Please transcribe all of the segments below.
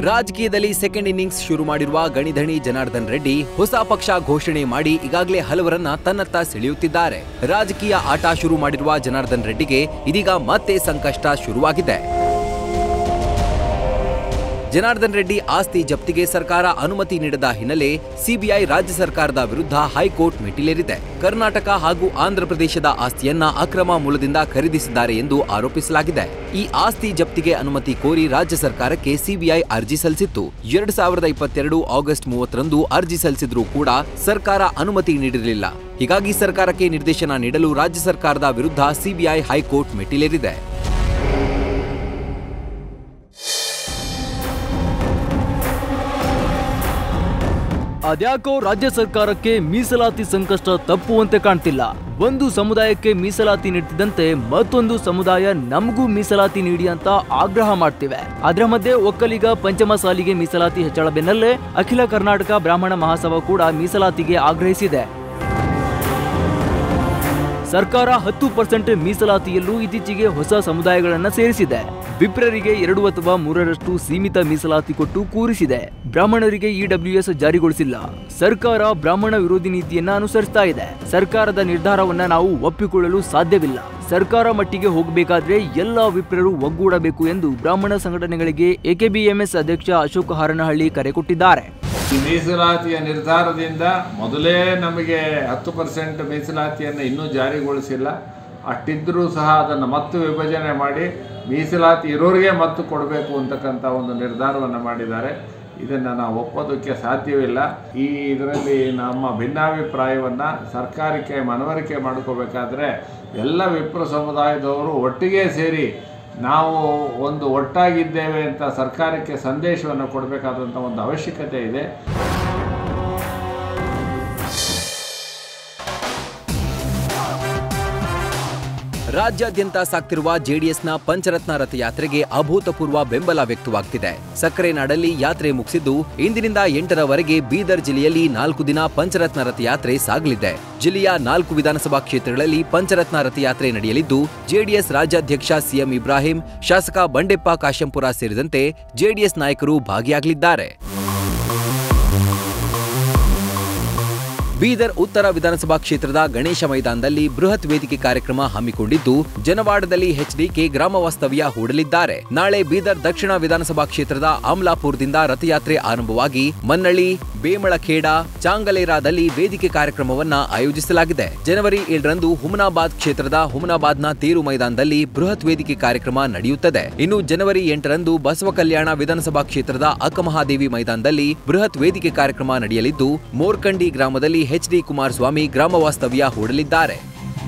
ರಾಜಕೀಯದಲ್ಲಿ second innings ಶುರು ಮಾಡಿರುವ ಗಣಿಧಣಿ ಜನಾರ್ದನ್ ರೆಡ್ಡಿ ಹೊಸ ಪಕ್ಷ ಘೋಷಣೆ ಮಾಡಿ ಈಗಾಗಲೇ ಹಲವರನ್ನ ತನ್ನತ್ತ ಸೆಳೆಯುತ್ತಿದ್ದಾರೆ ರಾಜಕೀಯ ಆಟ ಶುರು ಮಾಡಿರುವ ಜನಾರ್ದನ್ ರೆಡ್ಡಿಗೆ ಇದೀಗ ಮತ್ತೆ ಸಂಕಷ್ಟ ಶುರುವಾಗಿದೆ ಜನಾರ್ದನ್ ರೆಡ್ಡಿ ಆಸ್ತಿ ಜಪ್ತಿಗೆ ಸರ್ಕಾರ ಅನುಮತಿ ನೀಡದ ಹಿನ್ನೆಲೆ ಸಿಬಿಐ ರಾಜ್ಯ ಸರ್ಕಾರದ ವಿರುದ್ಧ ಹೈಕೋರ್ಟ್ ಮೆಟ್ಟಿಲೇರಿದೆ ಕರ್ನಾಟಕ ಹಾಗೂ ಆಂಧ್ರಪ್ರದೇಶದ ಆಸ್ತಿಯನ್ನ ಅಕ್ರಮ ಮೂಲದಿಂದ ಖರೀದಿಸಿದ್ದಾರೆ ಎಂದು ಆರೋಪಿಸಲಾಗಿದೆ ಈ ಆಸ್ತಿ ಜಪ್ತಿಗೆ ಅನುಮತಿ ಕೋರಿ ರಾಜ್ಯ ಸರ್ಕಾರಕ್ಕೆ ಸಿಬಿಐ ಅರ್ಜಿ ಸಲ್ಲಿಸಿತ್ತು ಎರಡ್ ಸಾವಿರದ ಇಪ್ಪತ್ತೆರಡು ಆಗಸ್ಟ್ ಮೂವತ್ತರಂದು ಅರ್ಜಿ ಸಲ್ಲಿಸಿದ್ರೂ ಕೂಡ ಸರ್ಕಾರ ಅನುಮತಿ ನೀಡಿರಲಿಲ್ಲ ಹೀಗಾಗಿ ಸರ್ಕಾರಕ್ಕೆ ನಿರ್ದೇಶನ ನೀಡಲು ರಾಜ್ಯ ಸರ್ಕಾರದ ವಿರುದ್ಧ ಸಿಬಿಐ ಹೈಕೋರ್ಟ್ ಮೆಟ್ಟಿಲೇರಿದೆ ಅದ್ಯಾಕೋ ರಾಜ್ಯ ಸರ್ಕಾರಕ್ಕೆ ಮೀಸಲಾತಿ ಸಂಕಷ್ಟ ತಪ್ಪುವಂತೆ ಕಾಣ್ತಿಲ್ಲ ಒಂದು ಸಮುದಾಯಕ್ಕೆ ಮೀಸಲಾತಿ ನೀಡ್ತಿದ್ದಂತೆ ಮತ್ತೊಂದು ಸಮುದಾಯ ನಮಗೂ ಮೀಸಲಾತಿ ನೀಡಿ ಅಂತ ಆಗ್ರಹ ಮಾಡ್ತಿವೆ ಅದರ ಮಧ್ಯೆ ಒಕ್ಕಲಿಗ ಪಂಚಮ ಸಾಲಿಗೆ ಮೀಸಲಾತಿ ಹೆಚ್ಚಳ ಬೆನ್ನಲ್ಲೇ ಅಖಿಲ ಕರ್ನಾಟಕ ಬ್ರಾಹ್ಮಣ ಮಹಾಸಭಾ ಕೂಡ ಮೀಸಲಾತಿಗೆ ಆಗ್ರಹಿಸಿದೆ ಸರ್ಕಾರ ಹತ್ತು ಪರ್ಸೆಂಟ್ ಮೀಸಲಾತಿಯಲ್ಲೂ ಇತ್ತೀಚೆಗೆ ಹೊಸ ಸಮುದಾಯಗಳನ್ನ ಸೇರಿಸಿದೆ ವಿಪ್ರರಿಗೆ ಎರಡು ಅಥವಾ ಮೂರರಷ್ಟು ಸೀಮಿತ ಮೀಸಲಾತಿ ಕೊಟ್ಟು ಕೂರಿಸಿದೆ ಬ್ರಾಹ್ಮಣರಿಗೆ ಇಡಬ್ಲ್ಯೂಎಸ್ ಜಾರಿಗೊಳಿಸಿಲ್ಲ ಸರ್ಕಾರ ಬ್ರಾಹ್ಮಣ ವಿರೋಧಿ ನೀತಿಯನ್ನ ಅನುಸರಿಸ್ತಾ ಇದೆ ಸರ್ಕಾರದ ನಿರ್ಧಾರವನ್ನ ನಾವು ಒಪ್ಪಿಕೊಳ್ಳಲು ಸಾಧ್ಯವಿಲ್ಲ ಸರ್ಕಾರ ಮಟ್ಟಿಗೆ ಹೋಗಬೇಕಾದ್ರೆ ಎಲ್ಲ ವಿಪ್ರರು ಒಗ್ಗೂಡಬೇಕು ಎಂದು ಬ್ರಾಹ್ಮಣ ಸಂಘಟನೆಗಳಿಗೆ ಎಕೆಬಿಎಂಎಸ್ ಅಧ್ಯಕ್ಷ ಅಶೋಕ್ ಹಾರನಹಳ್ಳಿ ಕರೆ ಕೊಟ್ಟಿದ್ದಾರೆ ಈ ಮೀಸಲಾತಿಯ ನಿರ್ಧಾರದಿಂದ ಮೊದಲೇ ನಮಗೆ ಹತ್ತು ಪರ್ಸೆಂಟ್ ಮೀಸಲಾತಿಯನ್ನು ಇನ್ನೂ ಜಾರಿಗೊಳಿಸಿಲ್ಲ ಅಷ್ಟಿದ್ದರೂ ಸಹ ಅದನ್ನು ಮತ್ತೆ ವಿಭಜನೆ ಮಾಡಿ ಮೀಸಲಾತಿ ಇರೋರಿಗೆ ಮತ್ತು ಕೊಡಬೇಕು ಅಂತಕ್ಕಂಥ ಒಂದು ನಿರ್ಧಾರವನ್ನು ಮಾಡಿದ್ದಾರೆ ಇದನ್ನು ನಾವು ಒಪ್ಪೋದಕ್ಕೆ ಸಾಧ್ಯವಿಲ್ಲ ಈ ಇದರಲ್ಲಿ ನಮ್ಮ ಭಿನ್ನಾಭಿಪ್ರಾಯವನ್ನು ಸರ್ಕಾರಕ್ಕೆ ಮನವರಿಕೆ ಮಾಡ್ಕೋಬೇಕಾದ್ರೆ ಎಲ್ಲ ವಿಪ್ರ ಸಮುದಾಯದವರು ಒಟ್ಟಿಗೆ ಸೇರಿ ನಾವು ಒಂದು ಒಟ್ಟಾಗಿದ್ದೇವೆ ಅಂತ ಸರ್ಕಾರಕ್ಕೆ ಸಂದೇಶವನ್ನು ಕೊಡಬೇಕಾದಂಥ ಒಂದು ಅವಶ್ಯಕತೆ ಇದೆ ರಾಜ್ಯಾದ್ಯಂತ ಸಾಗ್ತಿರುವ ಜೆಡಿಎಸ್ನ ಪಂಚರತ್ನ ರಥಯಾತ್ರೆಗೆ ಅಭೂತಪೂರ್ವ ಬೆಂಬಲ ವ್ಯಕ್ತವಾಗ್ತಿದೆ ಸಕ್ಕರೆ ನಾಡಲ್ಲಿ ಯಾತ್ರೆ ಮುಗಿಸಿದ್ದು ಇಂದಿನಿಂದ ಎಂಟರವರೆಗೆ ಬೀದರ್ ಜಿಲ್ಲೆಯಲ್ಲಿ ನಾಲ್ಕು ದಿನ ಪಂಚರತ್ನ ರಥಯಾತ್ರೆ ಸಾಗಲಿದೆ ಜಿಲ್ಲೆಯ ನಾಲ್ಕು ವಿಧಾನಸಭಾ ಕ್ಷೇತ್ರಗಳಲ್ಲಿ ಪಂಚರತ್ನ ರಥಯಾತ್ರೆ ನಡೆಯಲಿದ್ದು ಜೆಡಿಎಸ್ ರಾಜ್ಯಾಧ್ಯಕ್ಷ ಸಿಎಂ ಇಬ್ರಾಹಿಂ ಶಾಸಕ ಬಂಡೆಪ್ಪ ಕಾಶಂಪುರ ಸೇರಿದಂತೆ ಜೆಡಿಎಸ್ ನಾಯಕರು ಭಾಗಿಯಾಗಲಿದ್ದಾರೆ ಬೀದರ್ ಉತ್ತರ ವಿಧಾನಸಭಾ ಕ್ಷೇತ್ರದ ಗಣೇಶ ಮೈದಾನದಲ್ಲಿ ಬೃಹತ್ ವೇದಿಕೆ ಕಾರ್ಯಕ್ರಮ ಹಮ್ಮಿಕೊಂಡಿದ್ದು ಜನವಾಡದಲ್ಲಿ ಎಚ್ಡಿಕೆ ಗ್ರಾಮ ವಾಸ್ತವ್ಯ ಹೂಡಲಿದ್ದಾರೆ ನಾಳೆ ಬೀದರ್ ದಕ್ಷಿಣ ವಿಧಾನಸಭಾ ಕ್ಷೇತ್ರದ ಅಮ್ಲಾಪುರದಿಂದ ರಥಯಾತ್ರೆ ಆರಂಭವಾಗಿ ಮನ್ನಳ್ಳಿ ಬೇಮಳಖೇಡ ಚಾಂಗಲೇರಾದಲ್ಲಿ ವೇದಿಕೆ ಕಾರ್ಯಕ್ರಮವನ್ನ ಆಯೋಜಿಸಲಾಗಿದೆ ಜನವರಿ ಏಳರಂದು ಹುಮನಾಬಾದ್ ಕ್ಷೇತ್ರದ ಹುಮನಾಬಾದ್ನ ತೇರು ಮೈದಾನದಲ್ಲಿ ಬೃಹತ್ ವೇದಿಕೆ ಕಾರ್ಯಕ್ರಮ ನಡೆಯುತ್ತದೆ ಇನ್ನು ಜನವರಿ ಎಂಟರಂದು ಬಸವ ಕಲ್ಯಾಣ ವಿಧಾನಸಭಾ ಕ್ಷೇತ್ರದ ಅಕ್ಕಮಹಾದೇವಿ ಮೈದಾನದಲ್ಲಿ ಬೃಹತ್ ವೇದಿಕೆ ಕಾರ್ಯಕ್ರಮ ನಡೆಯಲಿದ್ದು ಮೋರ್ಕಂಡಿ ಗ್ರಾಮದಲ್ಲಿ ಎಚ್ಡಿ ಕುಮಾರಸ್ವಾಮಿ ಗ್ರಾಮ ವಾಸ್ತವ್ಯ ಹೂಡಲಿದ್ದಾರೆ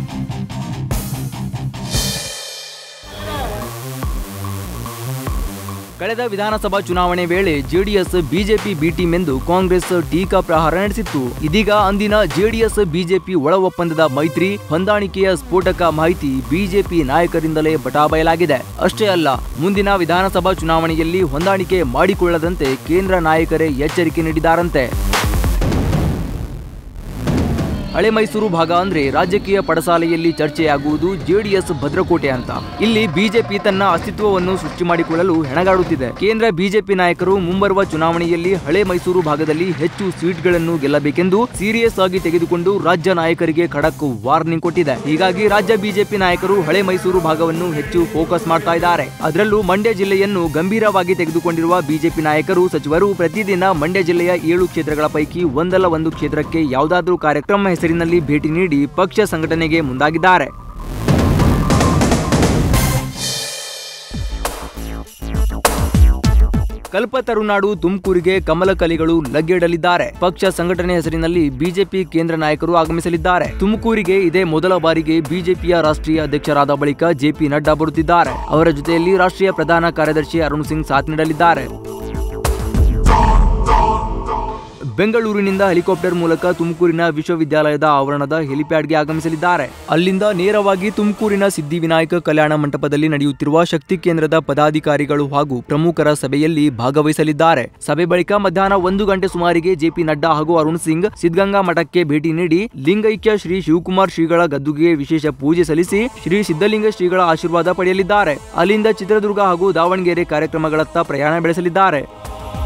ಕಳೆದ ವಿಧಾನಸಭಾ ಚುನಾವಣೆ ವೇಳೆ ಜೆಡಿಎಸ್ ಬಿಜೆಪಿ ಬಿ ಟೀಮ್ ಎಂದು ಕಾಂಗ್ರೆಸ್ ಟೀಕಾ ಪ್ರಹಾರ ನಡೆಸಿತ್ತು ಇದೀಗ ಅಂದಿನ ಜೆಡಿಎಸ್ ಬಿಜೆಪಿ ಒಳ ಒಪ್ಪಂದದ ಮೈತ್ರಿ ಹೊಂದಾಣಿಕೆಯ ಸ್ಫೋಟಕ ಮಾಹಿತಿ ಬಿಜೆಪಿ ನಾಯಕರಿಂದಲೇ ಬಟಾಬಯಲಾಗಿದೆ ಅಷ್ಟೇ ಅಲ್ಲ ಮುಂದಿನ ವಿಧಾನಸಭಾ ಚುನಾವಣೆಯಲ್ಲಿ ಹೊಂದಾಣಿಕೆ ಮಾಡಿಕೊಳ್ಳದಂತೆ ಕೇಂದ್ರ ನಾಯಕರೇ ಎಚ್ಚರಿಕೆ ನೀಡಿದ್ದಾರಂತೆ ಹಳೆ ಮೈಸೂರು ಭಾಗ ಅಂದ್ರೆ ರಾಜಕೀಯ ಪಡಸಾಲೆಯಲ್ಲಿ ಚರ್ಚೆಯಾಗುವುದು ಜೆಡಿಎಸ್ ಭದ್ರಕೋಟೆ ಅಂತ ಇಲ್ಲಿ ಬಿಜೆಪಿ ತನ್ನ ಅಸ್ತಿತ್ವವನ್ನು ಸೃಷ್ಟಿ ಮಾಡಿಕೊಳ್ಳಲು ಹೆಣಗಾಡುತ್ತಿದೆ ಕೇಂದ್ರ ಬಿಜೆಪಿ ನಾಯಕರು ಮುಂಬರುವ ಚುನಾವಣೆಯಲ್ಲಿ ಹಳೆ ಮೈಸೂರು ಭಾಗದಲ್ಲಿ ಹೆಚ್ಚು ಸೀಟ್ಗಳನ್ನು ಗೆಲ್ಲಬೇಕೆಂದು ಸೀರಿಯಸ್ ಆಗಿ ತೆಗೆದುಕೊಂಡು ರಾಜ್ಯ ನಾಯಕರಿಗೆ ಖಡಕ್ ವಾರ್ನಿಂಗ್ ಕೊಟ್ಟಿದೆ ಹೀಗಾಗಿ ರಾಜ್ಯ ಬಿಜೆಪಿ ನಾಯಕರು ಹಳೆ ಮೈಸೂರು ಭಾಗವನ್ನು ಹೆಚ್ಚು ಫೋಕಸ್ ಮಾಡ್ತಾ ಇದ್ದಾರೆ ಅದರಲ್ಲೂ ಮಂಡ್ಯ ಜಿಲ್ಲೆಯನ್ನು ಗಂಭೀರವಾಗಿ ತೆಗೆದುಕೊಂಡಿರುವ ಬಿಜೆಪಿ ನಾಯಕರು ಸಚಿವರು ಪ್ರತಿದಿನ ಮಂಡ್ಯ ಜಿಲ್ಲೆಯ ಏಳು ಕ್ಷೇತ್ರಗಳ ಪೈಕಿ ಒಂದಲ್ಲ ಒಂದು ಕ್ಷೇತ್ರಕ್ಕೆ ಯಾವುದಾದ್ರೂ ಕಾರ್ಯಕ್ರಮ ಹೆಸರಿನಲ್ಲಿ ಭೇಟಿ ನೀಡಿ ಪಕ್ಷ ಸಂಘಟನೆಗೆ ಮುಂದಾಗಿದ್ದಾರೆ ಕಲ್ಪತರುನಾಡು ತುಮಕೂರಿಗೆ ಕಮಲ ಕಲಿಗಳು ಲಗ್ಗೆಡಲಿದ್ದಾರೆ ಪಕ್ಷ ಸಂಘಟನೆ ಹೆಸರಿನಲ್ಲಿ ಬಿಜೆಪಿ ಕೇಂದ್ರ ನಾಯಕರು ಆಗಮಿಸಲಿದ್ದಾರೆ ತುಮಕೂರಿಗೆ ಇದೇ ಮೊದಲ ಬಾರಿಗೆ ಬಿಜೆಪಿಯ ರಾಷ್ಟ್ರೀಯ ಅಧ್ಯಕ್ಷರಾದ ಬಳಿಕ ಜೆಪಿ ನಡ್ಡಾ ಬರುತ್ತಿದ್ದಾರೆ ಅವರ ಜೊತೆಯಲ್ಲಿ ರಾಷ್ಟ್ರೀಯ ಪ್ರಧಾನ ಕಾರ್ಯದರ್ಶಿ ಅರುಣ್ ಸಿಂಗ್ ಸಾಥ್ ನೀಡಲಿದ್ದಾರೆ ಬೆಂಗಳೂರಿನಿಂದ ಹೆಲಿಕಾಪ್ಟರ್ ಮೂಲಕ ತುಮಕೂರಿನ ವಿಶ್ವವಿದ್ಯಾಲಯದ ಆವರಣದ ಹೆಲಿಪ್ಯಾಡ್ಗೆ ಆಗಮಿಸಲಿದ್ದಾರೆ ಅಲ್ಲಿಂದ ನೇರವಾಗಿ ತುಮಕೂರಿನ ಸಿದ್ಧಿವಿನಾಯಕ ಕಲ್ಯಾಣ ಮಂಟಪದಲ್ಲಿ ನಡೆಯುತ್ತಿರುವ ಶಕ್ತಿ ಕೇಂದ್ರದ ಪದಾಧಿಕಾರಿಗಳು ಹಾಗೂ ಪ್ರಮುಖರ ಸಭೆಯಲ್ಲಿ ಭಾಗವಹಿಸಲಿದ್ದಾರೆ ಸಭೆ ಬಳಿಕ ಮಧ್ಯಾಹ್ನ ಒಂದು ಗಂಟೆ ಸುಮಾರಿಗೆ ಜೆಪಿ ನಡ್ಡಾ ಹಾಗೂ ಅರುಣ್ ಸಿಂಗ್ ಸಿದ್ಧಗಂಗಾ ಮಠಕ್ಕೆ ಭೇಟಿ ನೀಡಿ ಲಿಂಗೈಕ್ಯ ಶ್ರೀ ಶಿವಕುಮಾರ್ ಶ್ರೀಗಳ ಗದ್ದುಗೆ ವಿಶೇಷ ಪೂಜೆ ಸಲ್ಲಿಸಿ ಶ್ರೀ ಸಿದ್ಧಲಿಂಗ ಶ್ರೀಗಳ ಆಶೀರ್ವಾದ ಪಡೆಯಲಿದ್ದಾರೆ ಅಲ್ಲಿಂದ ಚಿತ್ರದುರ್ಗ ಹಾಗೂ ದಾವಣಗೆರೆ ಕಾರ್ಯಕ್ರಮಗಳತ್ತ ಪ್ರಯಾಣ ಬೆಳೆಸಲಿದ್ದಾರೆ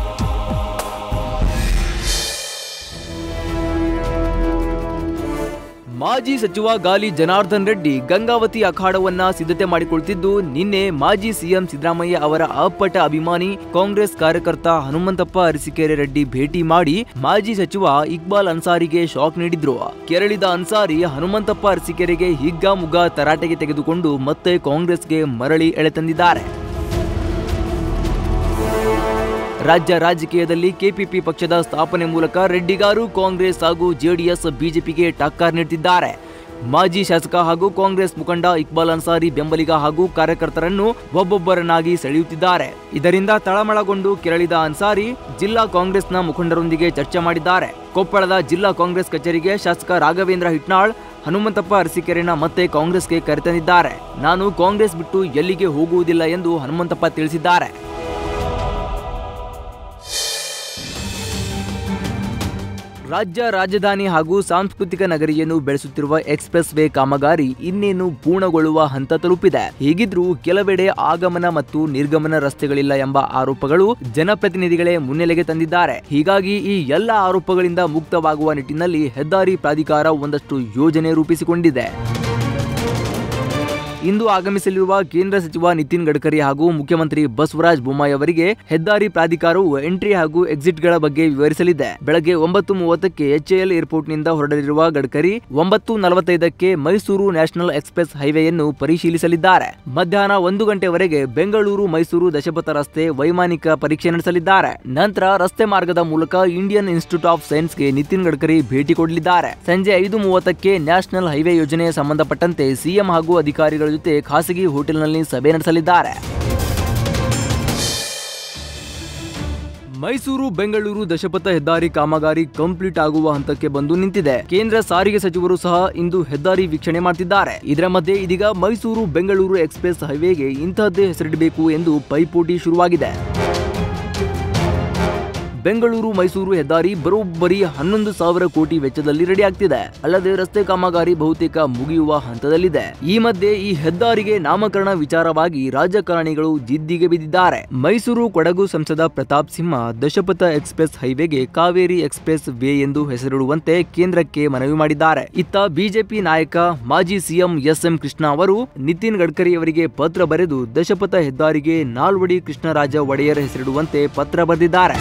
ಮಾಜಿ ಸಚಿವ ಗಾಲಿ ಜನಾರ್ದನ್ ರೆಡ್ಡಿ ಗಂಗಾವತಿ ಅಖಾಡವನ್ನ ಸಿದ್ಧತೆ ಮಾಡಿಕೊಳ್ತಿದ್ದು ನಿನ್ನೆ ಮಾಜಿ ಸಿಎಂ ಸಿದ್ದರಾಮಯ್ಯ ಅವರ ಅಪ್ಪಟ ಅಭಿಮಾನಿ ಕಾಂಗ್ರೆಸ್ ಕಾರ್ಯಕರ್ತ ಹನುಮಂತಪ್ಪ ಅರಸಿಕೆರೆ ರೆಡ್ಡಿ ಭೇಟಿ ಮಾಡಿ ಮಾಜಿ ಸಚಿವ ಇಕ್ಬಾಲ್ ಅನ್ಸಾರಿಗೆ ಶಾಕ್ ನೀಡಿದ್ರು ಕೆರಳಿದ ಅನ್ಸಾರಿ ಹನುಮಂತಪ್ಪ ಅರಸಿಕೆರೆಗೆ ಹಿಗ್ಗ ಮುಗ್ಗ ತರಾಟೆಗೆ ತೆಗೆದುಕೊಂಡು ಮತ್ತೆ ಕಾಂಗ್ರೆಸ್ಗೆ ಮರಳಿ ಎಳೆತಂದಿದ್ದಾರೆ ರಾಜ್ಯ ರಾಜಕೀಯದಲ್ಲಿ ಕೆಪಿಪಿ ಪಕ್ಷದ ಸ್ಥಾಪನೆ ಮೂಲಕ ರೆಡ್ಡಿಗಾರು ಕಾಂಗ್ರೆಸ್ ಹಾಗೂ ಜೆಡಿಎಸ್ ಬಿಜೆಪಿಗೆ ಟಕ್ಕರ್ ನೀಡುತ್ತಿದ್ದಾರೆ ಮಾಜಿ ಶಾಸಕ ಹಾಗೂ ಕಾಂಗ್ರೆಸ್ ಮುಖಂಡ ಇಕ್ಬಾಲ್ ಅನ್ಸಾರಿ ಬೆಂಬಲಿಗ ಹಾಗೂ ಕಾರ್ಯಕರ್ತರನ್ನು ಒಬ್ಬೊಬ್ಬರನ್ನಾಗಿ ಸೆಳೆಯುತ್ತಿದ್ದಾರೆ ಇದರಿಂದ ತಳಮಳಗೊಂಡು ಕೆರಳಿದ ಅನ್ಸಾರಿ ಜಿಲ್ಲಾ ಕಾಂಗ್ರೆಸ್ನ ಮುಖಂಡರೊಂದಿಗೆ ಚರ್ಚೆ ಮಾಡಿದ್ದಾರೆ ಕೊಪ್ಪಳದ ಜಿಲ್ಲಾ ಕಾಂಗ್ರೆಸ್ ಕಚೇರಿಗೆ ಶಾಸಕ ರಾಘವೇಂದ್ರ ಹಿಟ್ನಾಳ್ ಹನುಮಂತಪ್ಪ ಅರಸೀಕೆರೆನ ಮತ್ತೆ ಕಾಂಗ್ರೆಸ್ಗೆ ಕರೆತಂದಿದ್ದಾರೆ ನಾನು ಕಾಂಗ್ರೆಸ್ ಬಿಟ್ಟು ಎಲ್ಲಿಗೆ ಹೋಗುವುದಿಲ್ಲ ಎಂದು ಹನುಮಂತಪ್ಪ ತಿಳಿಸಿದ್ದಾರೆ ರಾಜ್ಯ ರಾಜಧಾನಿ ಹಾಗೂ ಸಾಂಸ್ಕೃತಿಕ ನಗರಿಯನ್ನು ಬೆಳೆಸುತ್ತಿರುವ ಎಕ್ಸ್ಪ್ರೆಸ್ ವೇ ಕಾಮಗಾರಿ ಇನ್ನೇನು ಪೂರ್ಣಗೊಳ್ಳುವ ಹಂತ ತಲುಪಿದೆ ಹೀಗಿದ್ರೂ ಕೆಲವೆಡೆ ಆಗಮನ ಮತ್ತು ನಿರ್ಗಮನ ರಸ್ತೆಗಳಿಲ್ಲ ಎಂಬ ಆರೋಪಗಳು ಜನಪ್ರತಿನಿಧಿಗಳೇ ಮುನ್ನೆಲೆಗೆ ತಂದಿದ್ದಾರೆ ಹೀಗಾಗಿ ಈ ಎಲ್ಲ ಆರೋಪಗಳಿಂದ ಮುಕ್ತವಾಗುವ ನಿಟ್ಟಿನಲ್ಲಿ ಹೆದ್ದಾರಿ ಪ್ರಾಧಿಕಾರ ಒಂದಷ್ಟು ಯೋಜನೆ ರೂಪಿಸಿಕೊಂಡಿದೆ ಇಂದು ಆಗಮಿಸಲಿರುವ ಕೇಂದ್ರ ಸಚಿವ ನಿತಿನ್ ಗಡ್ಕರಿ ಹಾಗೂ ಮುಖ್ಯಮಂತ್ರಿ ಬಸವರಾಜ ಬೊಮ್ಮಾಯಿ ಅವರಿಗೆ ಹೆದ್ದಾರಿ ಪ್ರಾಧಿಕಾರವು ಎಂಟ್ರಿ ಹಾಗೂ ಎಕ್ಸಿಟ್ಗಳ ಬಗ್ಗೆ ವಿವರಿಸಲಿದೆ ಬೆಳಗ್ಗೆ ಒಂಬತ್ತು ಮೂವತ್ತಕ್ಕೆ ಎಚ್ಎಎಲ್ ಏರ್ಪೋರ್ಟ್ನಿಂದ ಹೊರಡಲಿರುವ ಗಡ್ಕರಿ ಒಂಬತ್ತು ನಲವತ್ತೈದಕ್ಕೆ ಮೈಸೂರು ನ್ಯಾಷನಲ್ ಎಕ್ಸ್ಪ್ರೆಸ್ ಹೈವೇಯನ್ನು ಪರಿಶೀಲಿಸಲಿದ್ದಾರೆ ಮಧ್ಯಾಹ್ನ ಒಂದು ಗಂಟೆವರೆಗೆ ಬೆಂಗಳೂರು ಮೈಸೂರು ದಶಪಥ ರಸ್ತೆ ವೈಮಾನಿಕ ಪರೀಕ್ಷೆ ನಡೆಸಲಿದ್ದಾರೆ ನಂತರ ರಸ್ತೆ ಮಾರ್ಗದ ಮೂಲಕ ಇಂಡಿಯನ್ ಇನ್ಸ್ಟಿಟ್ಯೂಟ್ ಆಫ್ ಸೈನ್ಸ್ಗೆ ನಿತಿನ್ ಗಡ್ಕರಿ ಭೇಟಿ ಕೊಡಲಿದ್ದಾರೆ ಸಂಜೆ ಐದು ಮೂವತ್ತಕ್ಕೆ ನ್ಯಾಷನಲ್ ಹೈವೇ ಯೋಜನೆಗೆ ಸಂಬಂಧಪಟ್ಟಂತೆ ಸಿಎಂ ಹಾಗೂ ಅಧಿಕಾರಿಗಳ ಜೊತೆ ಖಾಸಗಿ ಹೋಟೆಲ್ನಲ್ಲಿ ಸಭೆ ನಡೆಸಲಿದ್ದಾರೆ ಮೈಸೂರು ಬೆಂಗಳೂರು ದಶಪಥ ಹೆದ್ದಾರಿ ಕಾಮಗಾರಿ ಕಂಪ್ಲೀಟ್ ಆಗುವ ಹಂತಕ್ಕೆ ಬಂದು ನಿಂತಿದೆ ಕೇಂದ್ರ ಸಾರಿಗೆ ಸಚಿವರು ಸಹ ಇಂದು ಹೆದ್ದಾರಿ ವೀಕ್ಷಣೆ ಮಾಡ್ತಿದ್ದಾರೆ ಇದರ ಮಧ್ಯೆ ಇದೀಗ ಮೈಸೂರು ಬೆಂಗಳೂರು ಎಕ್ಸ್ಪ್ರೆಸ್ ಹೈವೇಗೆ ಇಂತಹದ್ದೇ ಹೆಸರಿಡಬೇಕು ಎಂದು ಪೈಪೋಟಿ ಶುರುವಾಗಿದೆ ಬೆಂಗಳೂರು ಮೈಸೂರು ಹೆದ್ದಾರಿ ಬರೋಬ್ಬರಿ ಹನ್ನೊಂದು ಸಾವಿರ ಕೋಟಿ ವೆಚ್ಚದಲ್ಲಿ ರೆಡಿ ಆಗ್ತಿದೆ ಅಲ್ಲದೆ ರಸ್ತೆ ಕಾಮಗಾರಿ ಬಹುತೇಕ ಮುಗಿಯುವ ಹಂತದಲ್ಲಿದೆ ಈ ಮಧ್ಯೆ ಈ ಹೆದ್ದಾರಿಗೆ ನಾಮಕರಣ ವಿಚಾರವಾಗಿ ರಾಜಕಾರಣಿಗಳು ಜಿದ್ದಿಗೆ ಬಿದ್ದಿದ್ದಾರೆ ಮೈಸೂರು ಕೊಡಗು ಸಂಸದ ಪ್ರತಾಪ್ ಸಿಂಹ ದಶಪಥ ಎಕ್ಸ್ಪ್ರೆಸ್ ಹೈವೇಗೆ ಕಾವೇರಿ ಎಕ್ಸ್ಪ್ರೆಸ್ ವೇ ಎಂದು ಹೆಸರಿಡುವಂತೆ ಕೇಂದ್ರಕ್ಕೆ ಮನವಿ ಮಾಡಿದ್ದಾರೆ ಇತ್ತ ಬಿಜೆಪಿ ನಾಯಕ ಮಾಜಿ ಸಿಎಂ ಎಸ್ ಎಂ ಕೃಷ್ಣ ಅವರು ನಿತಿನ್ ಗಡ್ಕರಿ ಅವರಿಗೆ ಪತ್ರ ಬರೆದು ದಶಪಥ ಹೆದ್ದಾರಿಗೆ ನಾಲ್ವಡಿ ಕೃಷ್ಣರಾಜ ಒಡೆಯರ್ ಹೆಸರಿಡುವಂತೆ ಪತ್ರ ಬರೆದಿದ್ದಾರೆ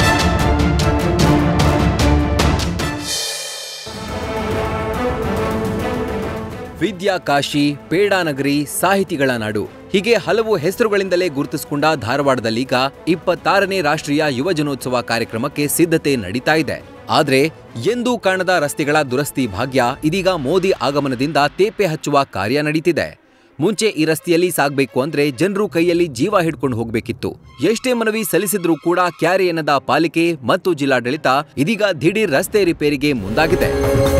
ವಿದ್ಯಾಕಾಶಿ ಪೇಡಾನಗರಿ ಸಾಹಿತಿಗಳ ನಾಡು ಹೀಗೆ ಹಲವು ಹೆಸರುಗಳಿಂದಲೇ ಗುರುತಿಸಿಕೊಂಡ ಧಾರವಾಡದಲ್ಲೀಗ ಇಪ್ಪತ್ತಾರನೇ ರಾಷ್ಟ್ರೀಯ ಯುವ ಜನೋತ್ಸವ ಕಾರ್ಯಕ್ರಮಕ್ಕೆ ಸಿದ್ಧತೆ ನಡೀತಾ ಇದೆ ಆದ್ರೆ ಎಂದೂ ಕಾಣದ ರಸ್ತೆಗಳ ದುರಸ್ತಿ ಭಾಗ್ಯ ಇದೀಗ ಮೋದಿ ಆಗಮನದಿಂದ ತೇಪೆ ಹಚ್ಚುವ ಕಾರ್ಯ ನಡೀತಿದೆ ಮುಂಚೆ ಈ ರಸ್ತೆಯಲ್ಲಿ ಸಾಗಬೇಕು ಅಂದ್ರೆ ಜನರು ಕೈಯಲ್ಲಿ ಜೀವ ಹಿಡ್ಕೊಂಡು ಹೋಗ್ಬೇಕಿತ್ತು ಎಷ್ಟೇ ಮನವಿ ಸಲ್ಲಿಸಿದ್ರೂ ಕೂಡ ಕ್ಯಾರೆ ಎನ್ನದ ಪಾಲಿಕೆ ಮತ್ತು ಜಿಲ್ಲಾಡಳಿತ ಇದೀಗ ದಿಢೀರ್ ರಸ್ತೆ ರಿಪೇರಿಗೆ ಮುಂದಾಗಿದೆ